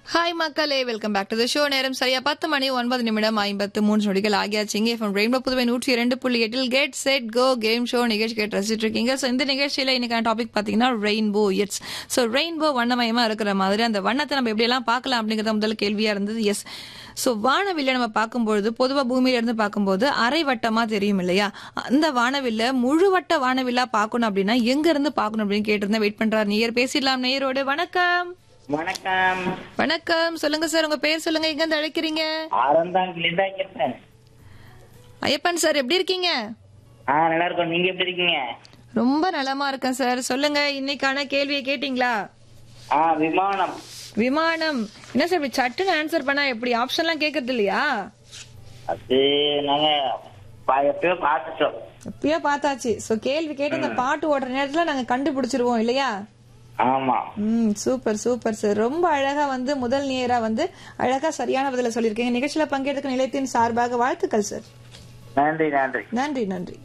hi மக்களே welcome back to the show நேரம் சரியா பத்து மணி ஒன்பது நிமிடம் ஐம்பத்து மூன்று நொடிகள் ஆகியாச்சுங்க இப்போ ரெயின்போ புதுவை நூற்றி இரண்டு புள்ளி எட்டில் get set go game show நிகழ்ச்சி கேட்டு ரசிச்சுட்டு இருக்கீங்க ஸோ இந்த நிகழ்ச்சியில இன்னைக்கான டாபிக் பார்த்தீங்கன்னா ரெயின்போ இட்ஸ் ஸோ ரெயின்போ வண்ணமயமா இருக்கிற மாதிரி அந்த வண்ணத்தை நம்ம எப்படியெல்லாம் பார்க்கலாம் அப்படிங்கிறத முதல் கேள்வியா இருந்தது எஸ் ஸோ வானவில்லை நம்ம பார்க்கும்பொழுது பொதுவாக பூமியில இருந்து பார்க்கும்போது அரை வட்டமா தெரியும் இல்லையா அந்த வானவில்ல முழுவட்ட வானவில்லா பார்க்கணும் அப்படின்னா எங்க இருந்து பார்க்கணும் அப்படின்னு கேட்டிருந்தேன் வெயிட் பண்றாரு நேயர் பேசிடலாம் நேயரோடு வணக்கம் வணக்கம் வணக்கம் சொல்லுங்க சார் உங்க பேர் சொல்லுங்க எங்க இருந்து அழைக்கிறீங்க ஆரந்தாங்கிலிருந்து ஐயப்பன் ஐயப்பன் சார் எப்படி இருக்கீங்க ஆ நல்லா இருக்கோம் நீங்க எப்படி இருக்கீங்க ரொம்ப நலமா இருக்கேன் சார் சொல்லுங்க இன்னைக்கான கேள்வியை கேட்டீங்களா ஆ விமானம் விமானம் என்ன சார் இப்படி சட்டுன்னு ஆன்சர் பண்ணா எப்படி ஆப்ஷன்லாம் கேக்குறது இல்லையா அது நாங்க பா- எப்பயோ பார்த்துட்டோம் எப்பயோ பார்த்தாச்சு சோ கேள்வி கேட்டு இந்த பாட்டு ஓடுற நேரத்துல நாங்க கண்டுபிடிச்சிருவோம் இல்லையா ஆமா ம் சூப்பர் சூப்பர் சார் ரொம்ப அழகா வந்து முதல் நேரா வந்து அழகா சரியான பதில சொல்லியிருக்கீங்க நிகழ்ச்சியில பங்கேற்க நிலையத்தின் சார்பாக வாழ்த்துக்கள் சார் நன்றி நன்றி நன்றி நன்றி